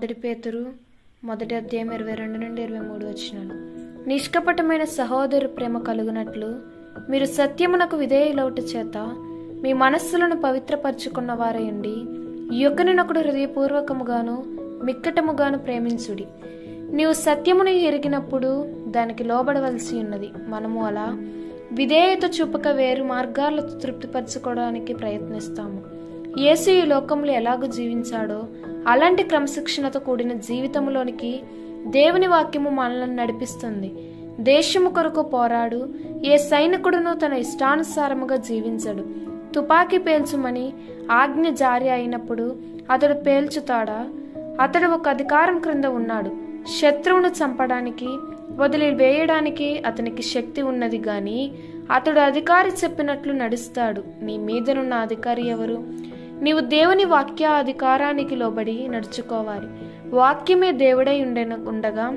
మొదటి పేతురు మొదటి అధ్యాయం ఇరవై రెండు నుండి ఇరవై మూడు వచ్చినాను నిష్కపటమైన సహోదరు ప్రేమ కలుగునట్లు మీరు సత్యమునకు విధేయులవుట చేత మీ మనస్సులను పవిత్రపరచుకున్న వారయండి యొక్కనినొకడు హృదయపూర్వకముగాను మిక్కటముగాను ప్రేమించుడి నీవు సత్యమును ఎరిగినప్పుడు దానికి లోబడవలసి ఉన్నది మనము అలా విధేయత చూపక వేరు మార్గాలను తృప్తిపరచుకోవడానికి ప్రయత్నిస్తాము యేసు ఈ లోకంలో ఎలాగో జీవించాడో అలాంటి క్రమశిక్షణతో కూడిన జీవితంలోనికి దేవుని వాక్యము మనల్ని నడిపిస్తుంది దేశము కొరకు పోరాడు ఏ సైనికుడును తన ఇష్టానుసారముగా జీవించడు తుపాకీ పేల్చుమని ఆజ్ఞ జారీ అయినప్పుడు అతడు పేల్చుతాడా అతడు ఒక అధికారం క్రింద ఉన్నాడు శత్రువును చంపడానికి వదిలి వేయడానికి అతనికి శక్తి ఉన్నది గాని అతడు అధికారి చెప్పినట్లు నడుస్తాడు నీ మీదనున్న అధికారి ఎవరు నీవు దేవుని వాక్య అధికారానికి లోబడి నడుచుకోవాలి వాక్యమే దేవుడై ఉండెన ఉండగా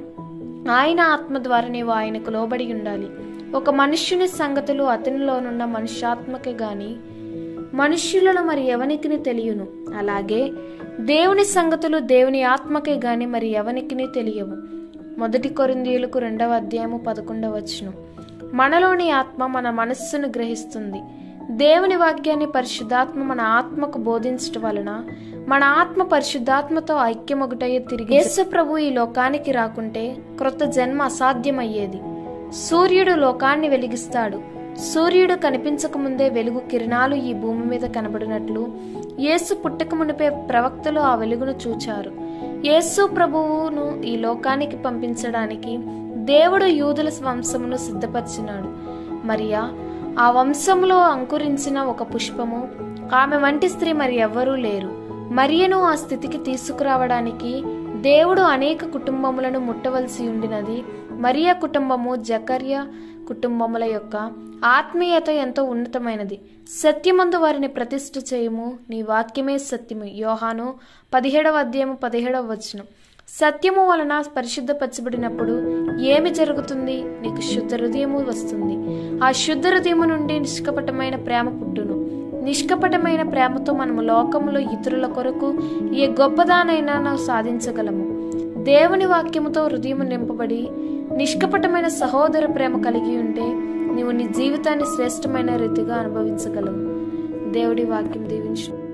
ఆయన ఆత్మ ద్వారా నీవు ఆయనకు లోబడి ఉండాలి ఒక మనుష్యుని సంగతులు అతనిలోనున్న మనుష్యాత్మకే గాని మనుష్యులలో మరి ఎవనికి తెలియను అలాగే దేవుని సంగతులు దేవుని ఆత్మకే గాని మరి ఎవనికి తెలియవు మొదటి కొరిందీయులకు రెండవ అధ్యాయము పదకొండవ వచ్చును మనలోని ఆత్మ మన మనస్సును గ్రహిస్తుంది దేవుని వాక్యాన్ని పరిశుద్ధాత్మ మన ఆత్మకు బోధించటం వలన మన ఆత్మ పరిశుద్ధాత్మతో ఐక్యమొకటయ్యే తిరిగి యేసు ప్రభు ఈ లోకానికి రాకుంటే క్రొత్త జన్మ అసాధ్యమయ్యేది సూర్యుడు లోకాన్ని వెలిగిస్తాడు సూర్యుడు కనిపించకముందే వెలుగు కిరణాలు ఈ భూమి మీద కనబడినట్లు యేసు పుట్టక మునిపే ప్రవక్తలు ఆ వెలుగును చూచారు యేసు ప్రభువును ఈ లోకానికి పంపించడానికి దేవుడు యూదుల వంశమును సిద్ధపరిచినాడు మరియా ఆ వంశంలో అంకురించిన ఒక పుష్పము ఆమె వంటి స్త్రీ మరి ఎవ్వరూ లేరు మరియను ఆ స్థితికి తీసుకురావడానికి దేవుడు అనేక కుటుంబములను ముట్టవలసి ఉండినది మరియా కుటుంబము జకర్య కుటుంబముల యొక్క ఆత్మీయత ఎంతో ఉన్నతమైనది సత్యమందు వారిని ప్రతిష్ఠ చేయము నీ వాక్యమే సత్యము యోహాను పదిహేడవ అధ్యాయము పదిహేడవ వచనం సత్యము వలన పరిశుద్ధపరచబడినప్పుడు ఏమి జరుగుతుంది నీకు శుద్ధ హృదయము వస్తుంది ఆ శుద్ధ హృదయము నుండి నిష్కపటమైన ప్రేమ పుట్టును నిష్కపటమైన ప్రేమతో మనము లోకములో ఇతరుల కొరకు ఏ గొప్పదానైనా సాధించగలము దేవుని వాక్యముతో హృదయం నింపబడి నిష్కపటమైన సహోదర ప్రేమ కలిగి ఉంటే నీవు నీ జీవితాన్ని శ్రేష్టమైన రీతిగా అనుభవించగలవు దేవుడి వాక్యం దీవించు